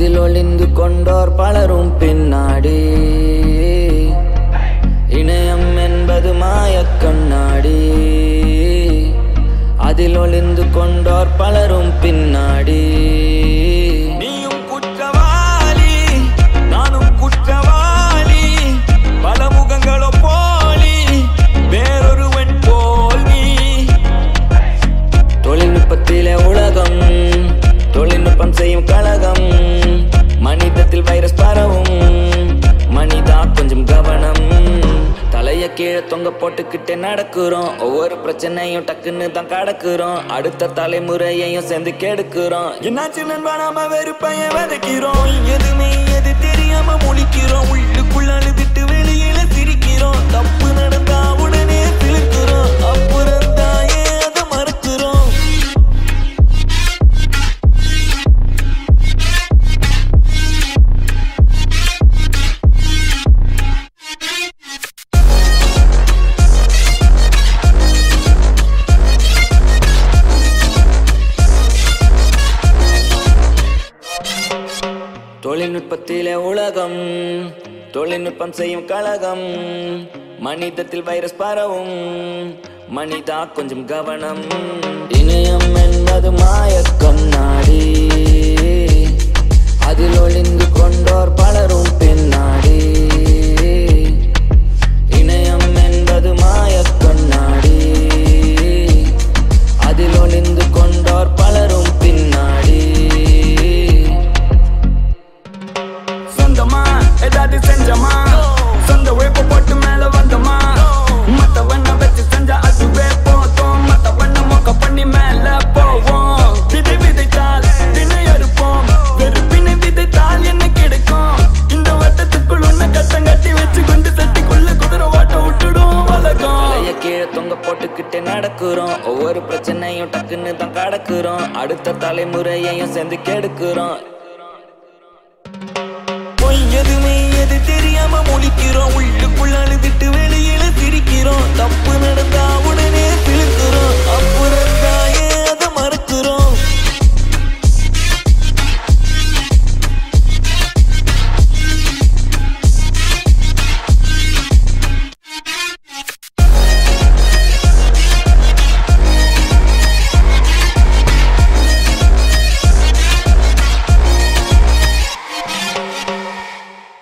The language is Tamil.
அதில் ஒளிந்து கொண்டோர் பலரும் பின்னாடி இணையம் என்பது மாயக் கண்ணாடி அதில் ஒளிந்து கொண்டோர் பலரும் பின்னாடி நீயும் குற்றவாளி நானும் குற்றவாளி பல முகங்களோ போலி வேறொருவன் போல் நீ தொழில்நுட்பத்திலே உலகம் தொழில்நுட்பம் செய்யும் கழகம் மனிதத்தில் வைரஸ் பரவும் மனிதா கொஞ்சம் கவனம் தலைய கீழே தொங்க போட்டுக்கிட்டே நடக்கிறோம் ஒவ்வொரு பிரச்சனையும் டக்குன்னு தான் கடக்குறோம் அடுத்த தலைமுறையையும் சேர்ந்து கெடுக்கிறோம் என்னாச்சு நண்பா நாம வெறுப்பைய விதைக்கிறோம் எதுவுமே எது தெரியாம முழிக்கிறோம் உள்ளுக்குள்ள அழுதுட்டு வெளியில சிரிக்கிறோம் தப்பு நடந்தா உடனே சிலுக்கிறோம் அப்புறம் தான் ஏன் அதை மறுக்கிறோம் தொழில்நுட்பத்திலே உலகம் தொழில்நுட்பம் செய்யும் கழகம் மனிதத்தில் வைரஸ் பரவும் மனிதா கொஞ்சம் கவனம் இணையம் என்பது மாயக் கண்ணாடி அதில் ஒளிந்து கொண்டோர் பலரும் பின்னாடி இணையம் என்பது மாயக் கண்ணாடி அதில் ஒளிந்து கொண்டோர் பலரும் பின்னாடி சொந்தமா ஏதாவது செஞ்சமா சொந்த உழைப்பு போட்டு மேல வந்தமா மத்தவண்ண வச்சு செஞ்சா அதுவே போதும் மத்தவண்ண மொக்க பண்ணி மேல போவோம் விதை விதைத்தால் தினை அறுப்போம் வெறுப்பினை விதைத்தால் என்ன கிடைக்கும் இந்த வட்டத்துக்குள் உன்னை கட்டம் கட்டி வச்சு கொண்டு சட்டிக்குள்ள குதிரை ஓட்ட விட்டுடும் வழக்கம் தலைய கீழே தொங்க போட்டுக்கிட்டே நடக்கிறோம் ஒவ்வொரு பிரச்சனையும் டக்குன்னு தான் கடக்குறோம் அடுத்த தலைமுறையையும் சேர்ந்து கெடுக்கிறோம் பொய் எதுவுமே எது தெரியாம முழிக்கிறோம் உள்ளுக்குள்ள அழுதுட்டு வெளியில சிரிக்கிறோம் தப்பு நடந்தா உடனே சிலுக்கிறோம்